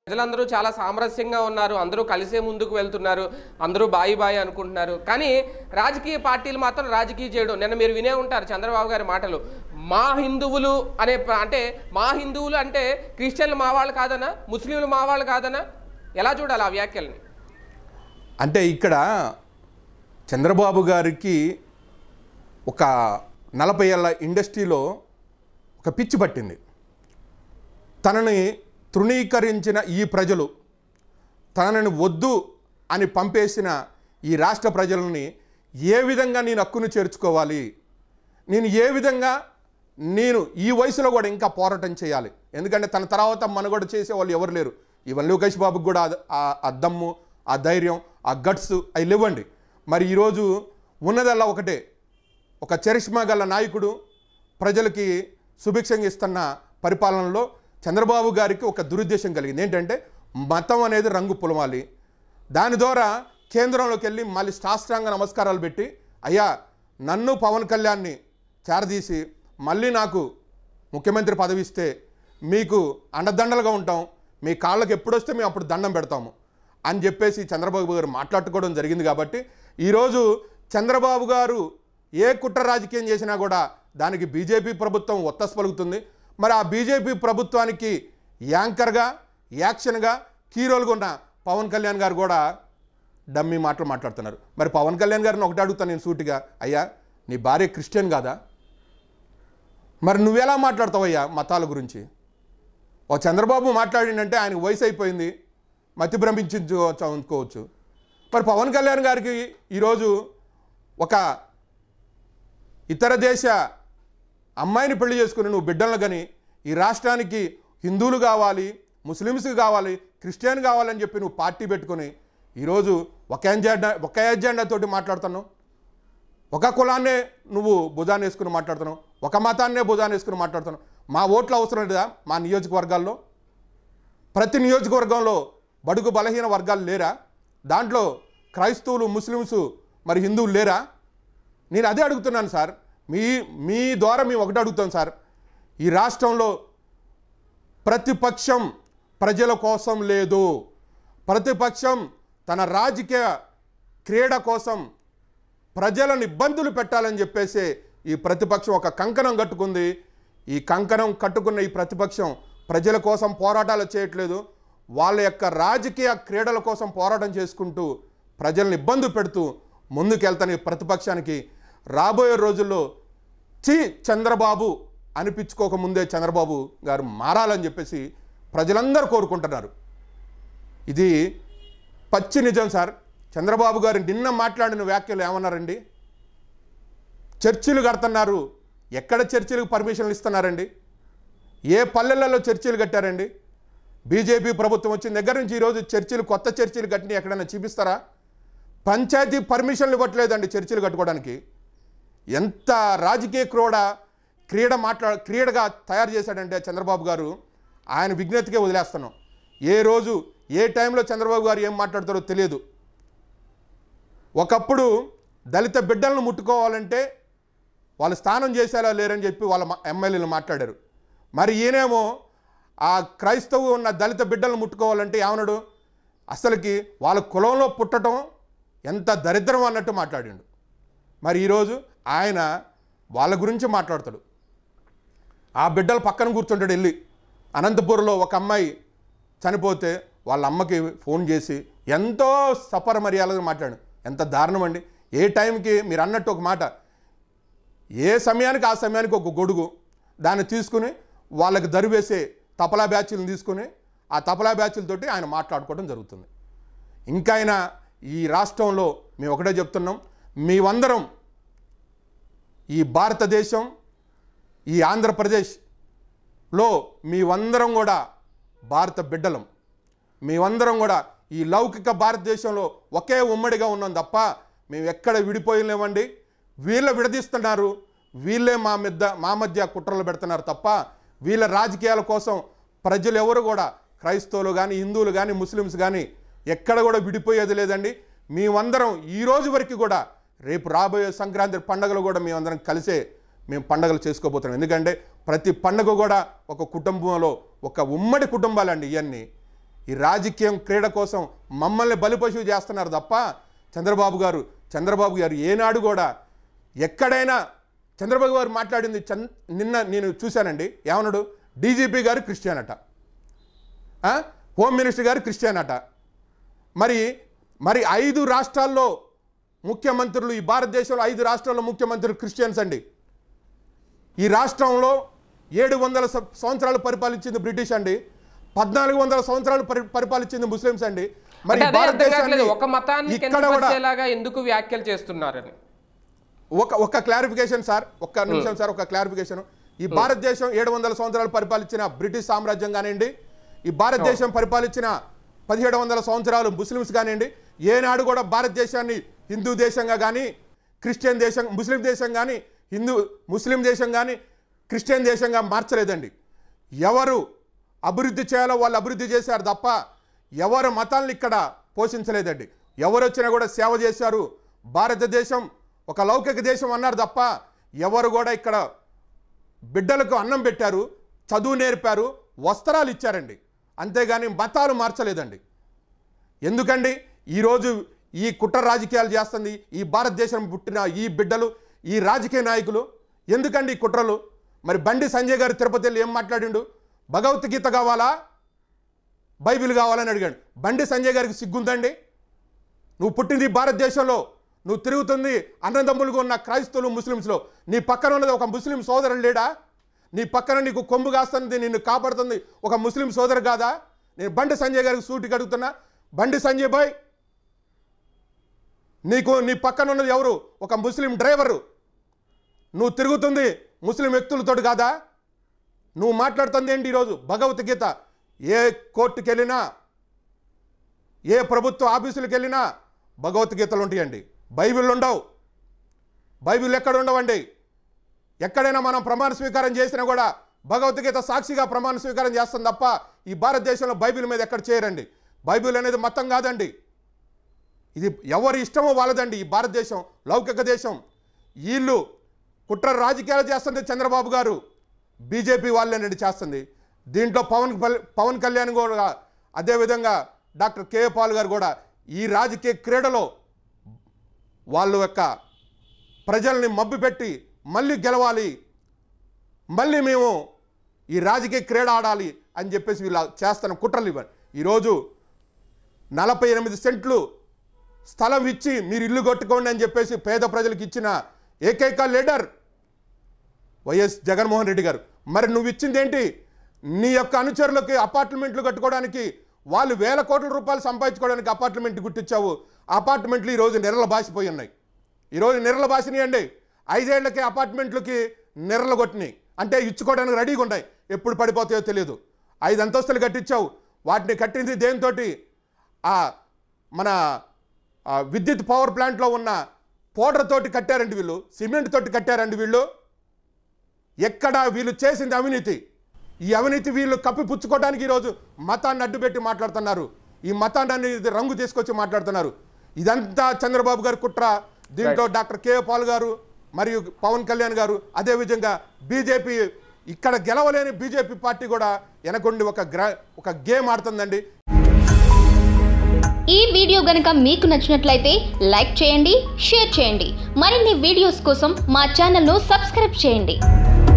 ప్రజలందరూ చాలా సామరస్యంగా ఉన్నారు అందరూ కలిసే ముందుకు వెళ్తున్నారు అందరూ బాయి బాయి అనుకుంటున్నారు కానీ రాజకీయ పార్టీలు మాత్రం రాజకీయ చేయడం నిన్న మీరు వినే ఉంటారు చంద్రబాబు గారి మాటలు మా హిందువులు అనే ప- అంటే మా హిందువులు అంటే క్రిస్టియన్లు మా వాళ్ళు కాదనా ముస్లింలు మా వాళ్ళు కాదనా ఎలా చూడాలి ఆ వ్యాఖ్యల్ని అంటే ఇక్కడ చంద్రబాబు గారికి ఒక నలభై ఏళ్ళ ఇండస్ట్రీలో ఒక పిచ్చి పట్టింది తనని తృణీకరించిన ఈ ప్రజలు తనని వద్దు అని పంపేసిన ఈ రాష్ట్ర ప్రజలని ఏ విధంగా నేను హక్కును చేర్చుకోవాలి నేను ఏ విధంగా నేను ఈ వయసులో కూడా ఇంకా పోరాటం చేయాలి ఎందుకంటే తన తర్వాత మనుగడ చేసే వాళ్ళు ఎవరు లేరు ఈవెన్ లోకేష్ బాబుకి కూడా ఆ- ఆ- ఆ దమ్ము ఆ ధైర్యం ఆ గట్స్ అవి లేవండి మరి ఈరోజు ఉన్నదల్లా ఒకటే ఒక చరిష్మా గల నాయకుడు ప్రజలకి సుభిక్షంగా ఇస్తున్న పరిపాలనలో చంద్రబాబు గారికి ఒక దురుద్దేశం కలిగింది ఏంటంటే మతం అనేది రంగు పులమాలి దాని ద్వారా కేంద్రంలోకి వెళ్ళి మళ్ళీ శాస్త్రాంగ నమస్కారాలు పెట్టి అయ్యా నన్ను పవన్ కళ్యాణ్ని చేరదీసి మళ్ళీ నాకు ముఖ్యమంత్రి పదవి ఇస్తే మీకు అండదండలుగా ఉంటాం మీ కాళ్ళకి ఎప్పుడొస్తే మేము అప్పుడు దండం పెడతాము అని చెప్పేసి చంద్రబాబు గారు మాట్లాడుకోవడం జరిగింది కాబట్టి ఈరోజు చంద్రబాబు గారు ఏ కుట్ర రాజకీయం చేసినా కూడా దానికి బీజేపీ ప్రభుత్వం ఒత్తస్ పలుకుతుంది మరి ఆ బీజేపీ ప్రభుత్వానికి యాంకర్గా యాక్షన్గా హీరోలుగా ఉన్న పవన్ కళ్యాణ్ గారు కూడా డమ్మీ మాటలు మాట్లాడుతున్నారు మరి పవన్ కళ్యాణ్ గారిని ఒకటి అడుగుతాను నేను సూటిగా అయ్యా నీ భార్య క్రిస్టియన్ కాదా మరి నువ్వెలా మాట్లాడతావయ్యా మతాల గురించి ఓ చంద్రబాబు మాట్లాడిందంటే ఆయనకు వయసు అయిపోయింది మతి భ్రమించవచ్చు అనుకోవచ్చు మరి పవన్ కళ్యాణ్ గారికి ఈరోజు ఒక ఇతర దేశ అమ్మాయిని పెళ్లి చేసుకుని నువ్వు బిడ్డలను కానీ ఈ రాష్ట్రానికి హిందువులు కావాలి ముస్లిమ్స్ కావాలి క్రిస్టియన్ కావాలని చెప్పి నువ్వు పార్టీ పెట్టుకొని ఈరోజు ఒక ఎజెండా ఒక ఎజెండాతోటి మాట్లాడుతున్నావు ఒక కులాన్నే నువ్వు భుజాన్ని వేసుకుని మాట్లాడుతున్నావు ఒక మతాన్నే భుజాన్ని వేసుకుని మాట్లాడుతున్నావు మా ఓట్లు అవసరం లేదా మా నియోజకవర్గాల్లో ప్రతి నియోజకవర్గంలో బడుగు బలహీన వర్గాలు లేరా దాంట్లో క్రైస్తవులు ముస్లిమ్స్ మరి హిందువులు లేరా నేను అదే అడుగుతున్నాను సార్ మీ మీ ద్వారా మేము ఒకటి అడుగుతాం సార్ ఈ రాష్ట్రంలో ప్రతిపక్షం ప్రజల కోసం లేదు ప్రతిపక్షం తన రాజకీయ క్రీడ కోసం ప్రజలను ఇబ్బందులు పెట్టాలని చెప్పేసి ఈ ప్రతిపక్షం ఒక కంకణం కట్టుకుంది ఈ కంకణం కట్టుకున్న ఈ ప్రతిపక్షం ప్రజల కోసం పోరాటాలు చేయట్లేదు వాళ్ళ యొక్క రాజకీయ క్రీడల కోసం పోరాటం చేసుకుంటూ ప్రజల్ని ఇబ్బంది పెడుతూ ముందుకెళ్తాను ఈ ప్రతిపక్షానికి రాబోయే రోజుల్లో చి చంద్రబాబు అనిపించుకోక ముందే చంద్రబాబు గారు మారాలని చెప్పేసి ప్రజలందరూ కోరుకుంటున్నారు ఇది పచ్చి నిజం సార్ చంద్రబాబు గారు నిన్న మాట్లాడిన వ్యాఖ్యలు ఏమన్నారండి చర్చిలు కడుతున్నారు ఎక్కడ చర్చిలకు పర్మిషన్లు ఇస్తున్నారండి ఏ పల్లెలలో చర్చిలు కట్టారండి బీజేపీ ప్రభుత్వం వచ్చిన దగ్గర నుంచి ఈరోజు చర్చిలు కొత్త చర్చిలు కట్టిన ఎక్కడైనా చూపిస్తారా పంచాయతీ పర్మిషన్లు ఇవ్వట్లేదండి చర్చిలు కట్టుకోవడానికి ఎంత రాజకీయ క్రీడ క్రీడ మాట్లా క్రీడగా తయారు చేశాడంటే చంద్రబాబు గారు ఆయన విజ్ఞతకే వదిలేస్తున్నాం ఏ రోజు ఏ టైంలో చంద్రబాబు గారు ఏం మాట్లాడతారో తెలియదు ఒకప్పుడు దళిత బిడ్డలను ముట్టుకోవాలంటే వాళ్ళు స్నానం చేసేలా లేరని చెప్పి వాళ్ళ మా- ఎమ్మెల్యేలు మాట్లాడారు మరి ఈయనేమో ఆ క్రైస్తవు ఉన్న దళిత బిడ్డలను ముట్టుకోవాలంటే ఏమన్నాడు అసలుకి వాళ్ళ కులంలో పుట్టడం ఎంత దరిద్రం అన్నట్టు మాట్లాడిండు మరి ఈరోజు ఆయన వాళ్ళ గురించి మాట్లాడతాడు ఆ బిడ్డలు పక్కన కూర్చుంటాడు వెళ్ళి అనంతపురంలో ఒక అమ్మాయి చనిపోతే వాళ్ళ అమ్మకి ఫోన్ చేసి ఎంతో సపర మర్యాదగా మాట్లాడు ఎంత దారుణం అండి ఏ టైంకి మీరు అన్నట్టు ఒక మాట ఏ సమయానికి ఆ సమయానికి ఒక గొడుగు దాన్ని తీసుకుని వాళ్ళకి దరివేసే తపలా బ్యాచ్లను తీసుకుని ఆ తపలా బ్యాచ్లతోటి ఆయన మాట్లాడుకోవడం జరుగుతుంది ఇంకా ఆయన ఈ రాష్ట్రంలో మేము ఒకటే చెప్తున్నాం మేమందరం ఈ భారతదేశం ఈ ఆంధ్రప్రదేశ్లో మేమందరం కూడా భారత బిడ్డలం మేమందరం కూడా ఈ లౌకిక భారతదేశంలో ఒకే ఉమ్మడిగా ఉన్నాం తప్ప మేము ఎక్కడ విడిపోయలేమండి వీళ్ళ విడదీస్తున్నారు వీళ్ళే మా మధ్య మా మధ్య కుట్రలు పెడుతున్నారు తప్ప వీళ్ళ రాజకీయాల కోసం ప్రజలు ఎవరు కూడా క్రైస్తవులు కానీ హిందువులు కానీ ముస్లిమ్స్ కానీ ఎక్కడ కూడా విడిపోయేది లేదండి మేమందరం ఈ రోజు వరకు కూడా రేపు రాబోయే సంక్రాంతి పండుగలు కూడా మేమందరం కలిసే మేము పండగలు చేసుకోబోతున్నాం ఎందుకంటే ప్రతి పండుగ కూడా ఒక కుటుంబంలో ఒక ఉమ్మడి కుటుంబాలండి ఇవన్నీ ఈ రాజకీయం క్రీడ కోసం మమ్మల్ని బలిపశువు చేస్తున్నారు తప్ప చంద్రబాబు గారు చంద్రబాబు గారు ఏనాడు కూడా ఎక్కడైనా చంద్రబాబు గారు మాట్లాడింది చన్ నిన్న నేను చూశానండి ఏమన్నాడు డీజీపీ గారు క్రిస్టియన్ అట ఆ? హోమ్ మినిస్టర్ గారు క్రిస్టియన్ అట మరి మరి ఐదు రాష్ట్రాల్లో ముఖ్యమంత్రులు ఈ భారతదేశంలో ఐదు రాష్ట్రాల్లో ముఖ్యమంత్రులు క్రిస్టియన్స్ అండి ఈ రాష్ట్రంలో ఏడు వందల సం- సంవత్సరాలు పరిపాలించింది బ్రిటిష్ అండి పద్నాలుగు వందల సంవత్సరాలు పరి పరిపాలించింది ముస్లిమ్స్ అండి మరి అంటే అదే అర్థం కావట్లేదు భారతదేశాన్ని ఒక మతాన్ని ఇక్కడ కూడా కిందపరిచేలాగా ఎందుకు వ్యాఖ్యలు చేస్తున్నారని ఒక ఒక క్లారిఫికేషన్ సార్ ఒక్క నిమిషం సార్ ఒక క్లారిఫికేషన్ ఈ భారతదేశం ఏడు వందల సంవత్సరాలు పరిపాలించిన బ్రిటిష్ సామ్రాజ్యం కానివ్వండి ఈ భారతదేశం పరిపాలించిన పదిహేడు వందల సంవత్సరాలు ముస్లిమ్స్ కానివ్వండి ఏనాడు కూడా భారతదేశాన్ని హిందూ దేశంగా కానీ క్రిస్టియన్ దేశం ముస్లిం దేశం కానీ హిందూ ముస్లిం దేశం కానీ క్రిస్టియన్ దేశంగా మార్చలేదండి ఎవరు అభివృద్ధి చేయాలో వాళ్ళు అభివృద్ధి చేశారు తప్ప ఎవరు మతాలను ఇక్కడ పోషించలేదండి ఎవరు వచ్చినా కూడా సేవ చేశారు భారతదేశం ఒక లౌకిక దేశం అన్నారు తప్ప ఎవరు కూడా ఇక్కడ బిడ్డలకు అన్నం పెట్టారు చదువు నేర్పారు వస్త్రాలు ఇచ్చారండి అంతేగాని మతాలు మార్చలేదండి ఎందుకండి ఈరోజు ఈ కుట్ర రాజకీయాలు చేస్తుంది ఈ భారతదేశం పుట్టిన ఈ బిడ్డలు ఈ రాజకీయ నాయకులు ఎందుకండి ఈ కుట్రలు మరి బండి సంజయ్ గారు తిరుపతిలో ఏం మాట్లాడిండు భగవద్గీత కావాలా బైబిల్ కావాలని అడిగాడు బండి సంజయ్ గారికి సిగ్గుందండి నువ్వు పుట్టింది ఈ భారతదేశంలో నువ్వు తిరుగుతుంది అన్నదమ్ములుగా ఉన్న క్రైస్తవులు ముస్లిమ్స్లో నీ పక్కన ఉన్నది ఒక ముస్లిం సోదరుడు లేడా నీ పక్కన నీకు కొమ్ము కాస్తుంది నిన్ను కాపాడుతుంది ఒక ముస్లిం సోదరు కాదా నేను బండి సంజయ్ గారికి సూటికి అడుగుతున్నా బండి సంజయ్ బాయ్ నీకు నీ పక్కన ఉన్నది ఎవరు ఒక ముస్లిం డ్రైవరు నువ్వు తిరుగుతుంది ముస్లిం వ్యక్తులతో కాదా నువ్వు మాట్లాడుతుంది ఏంటి ఈరోజు భగవద్గీత ఏ కోర్టుకి వెళ్ళినా ఏ ప్రభుత్వ ఆఫీసులకు వెళ్ళినా భగవద్గీతలు ఉంటాయండి బైబిల్ ఉండవు బైబిల్ ఎక్కడ ఉండవండి ఎక్కడైనా మనం ప్రమాణ స్వీకారం చేసినా కూడా భగవద్గీత సాక్షిగా ప్రమాణ స్వీకారం చేస్తాం తప్ప ఈ భారతదేశంలో బైబిల్ మీద ఎక్కడ చేయరండి బైబిల్ అనేది మతం కాదండి ఇది ఎవరి ఇష్టమో వాళ్ళదండి ఈ భారతదేశం లౌకిక దేశం వీళ్ళు కుట్ర రాజకీయాలు చేస్తుంది చంద్రబాబు గారు బీజేపీ వాళ్ళేనండి చేస్తుంది దీంట్లో పవన్ కల్- పవన్ కళ్యాణ్ కూడా అదేవిధంగా డాక్టర్ కే పాల్ గారు కూడా ఈ రాజకీయ క్రీడలో వాళ్ళ యొక్క ప్రజల్ని మభ్యపెట్టి మళ్ళీ గెలవాలి మళ్ళీ మేము ఈ రాజకీయ క్రీడ ఆడాలి అని చెప్పేసి వీళ్ళు చేస్తున్న కుట్రలు ఇవ్వండి ఈరోజు నలభై ఎనిమిది సెంట్లు స్థలం ఇచ్చి మీరు ఇల్లు కట్టుకోండి అని చెప్పేసి పేద ప్రజలకు ఇచ్చిన ఏకైక లీడర్ వైఎస్ జగన్మోహన్ రెడ్డి గారు మరి నువ్వు ఇచ్చింది ఏంటి నీ యొక్క అనుచరులకి అపార్ట్మెంట్లు కట్టుకోవడానికి వాళ్ళు వేల కోట్ల రూపాయలు సంపాదించుకోవడానికి అపార్ట్మెంట్ గుర్తించావు ఆ అపార్ట్మెంట్లు ఈరోజు నిరల బాసిపోయి ఉన్నాయి ఈరోజు నిరల బాసినాయండి ఐదేళ్లకి అపార్ట్మెంట్లకి నిరల కొట్టినాయి అంటే ఇచ్చుకోవడానికి రెడీగా ఉన్నాయి ఎప్పుడు పడిపోతాయో తెలియదు ఐదు అంతస్తులు కట్టించావు వాటిని కట్టింది దేనితోటి ఆ మన ఆ విద్యుత్ పవర్ ప్లాంట్లో ఉన్న పౌడర్ తోటి కట్టారండి వీళ్ళు సిమెంట్ తోటి కట్టారండి వీళ్ళు ఎక్కడ వీళ్ళు చేసింది అవినీతి ఈ అవినీతి వీళ్ళు కప్పిపుచ్చుకోవడానికి ఈరోజు మతాన్ని అడ్డుపెట్టి మాట్లాడుతున్నారు ఈ మతాన్ని అనేది రంగు తీసుకొచ్చి మాట్లాడుతున్నారు ఇదంతా చంద్రబాబు గారి కుట్ర దీంట్లో డాక్టర్ కే పాల్ గారు మరియు పవన్ కళ్యాణ్ గారు అదేవిధంగా బీజేపీ ఇక్కడ గెలవలేని బీజేపీ పార్టీ కూడా వెనకుండి ఒక గ్రా ఒక గేమ్ ఆడుతుందండి ఈ వీడియో గనుక మీకు నచ్చినట్లయితే లైక్ చేయండి షేర్ చేయండి మరిన్ని వీడియోస్ కోసం మా ఛానల్ను సబ్స్క్రైబ్ చేయండి